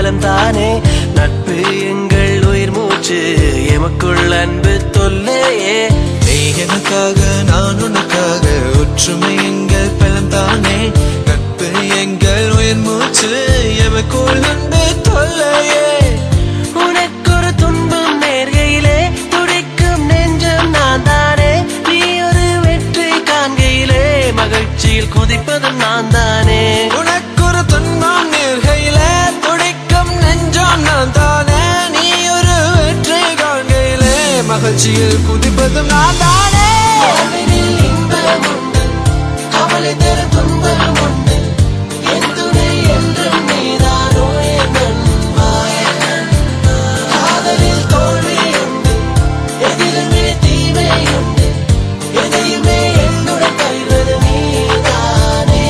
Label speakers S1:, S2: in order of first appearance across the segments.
S1: பலம் தானே நட்பு எங்கள் உயிர் மூச்சு எமக்குள் அன்பு தொல்லையே
S2: நீ எனக்காக நான் உனக்காக ஒற்றுமை எங்கள் பலம் தானே நட்பு எங்கள் உயிர் மூச்சு எமக்குள் அன்பு தொல்லையே
S1: உனக்கொரு துன்பம் நேர்கையிலே துடிக்கும் நெஞ்சம் நான் தானே நீ ஒரு வெற்றி காண்கையிலே மகிழ்ச்சியில் குதிப்பதும் நான் தானே
S2: உனக்கொரு துன்பம் நேர்கையிலே துடிக்கும் நெஞ்சம் நான் தானே நீ ஒரு வெற்றி காண்கையிலே மகிழ்ச்சியில் குதிப்பதும் நான் தானே
S1: வாழ்வினில் இன்பம் உண்டு கவலை தரும் துன்பம் உண்டு என் துணை என்றும் நீதானோ என் நண்பா, என் நண்பா. காதலில் தோல்வி உண்டு எதிலுமே தீமை உண்டு எதையுமே என்னுடன் பயிர்வது நீதானே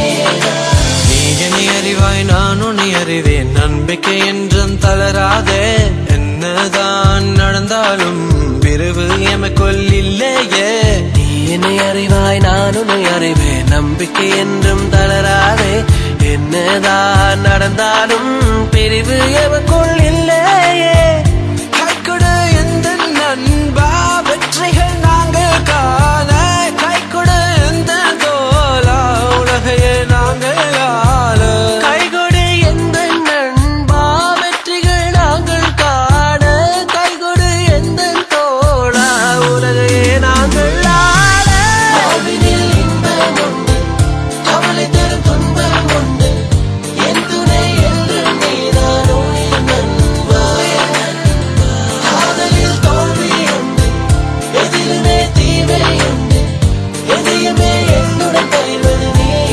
S2: நீ என்னை அறிவாய் நான் உன்னை அறிவேன் நம்பிக்கை என்றும் தளராதே என்னதான் நடந்தாலும் பிரிவு எமக்குள் இல்லையே
S1: நீ என்னை அறிவாய் நான் உன்னை அறிவேன் நம்பிக்கை என்றும் தளராதே என்னதான் நடந்தாலும் பிரிவு எமக்குள் இல்லையே
S2: கைக்கொடு எந்த நண்பா வெற்றிகள் நாங்கள் காண கைக்கொடு எந்த தோலா உலகையே நாங்கள் ஆள
S1: கைகொடு எந்த நண்பா வெற்றிகள் நாங்கள் காண கைகொடு எந்த தோழா உலகையே நாங்கள் ஆள வாழ்வினில் இன்பம் உண்டு கவலை தரும் துன்பம் உண்டு என் துணை என்றும் நீதானோ என் நண்பா, என் நண்பா. காதலில் தோல்வி உண்டு எதிலுமே தீமை உண்டு எதையுமே என்னுடன் பயிர்வது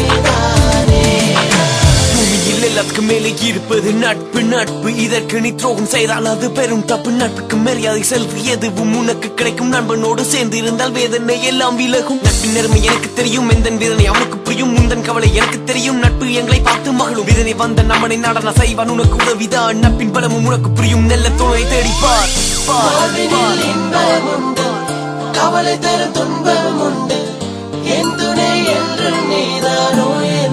S1: நீதானே
S3: பூமியில் எல்லாத்துக்கும் மேலே இருப்பது நட்பு நட்பு இதற்கு நீ துரோகம் செய்தால் அது பெரும் தப்பு நட்புக்கு மரியாதை செல்வி எதுவும் உனக்கு கிடைக்கும் நண்பனோடு சேர்ந்து இருந்தால் வேதனை எல்லாம் விலகும் நட்பின் நேர்மை எனக்கு தெரியும் எந்த வேதனை அவனுக்கு புரியும் முந்தன் கவலை எனக்கு தெரியும் நட்பு எங்களை பார்த்து மகளும் வேதனை வந்த நம்மனை நடன செய்வான் உனக்கு உதவிதான் நட்பின் பலமும் உனக்கு புரியும் நல்ல துணை தேடிப்பார் பார்,
S1: வாழ்வினில்
S3: பார்.
S1: இன்பம் உண்டு கவலை தரும் துன்பம் உண்டு என் துணை என்றும் நீதானோ என்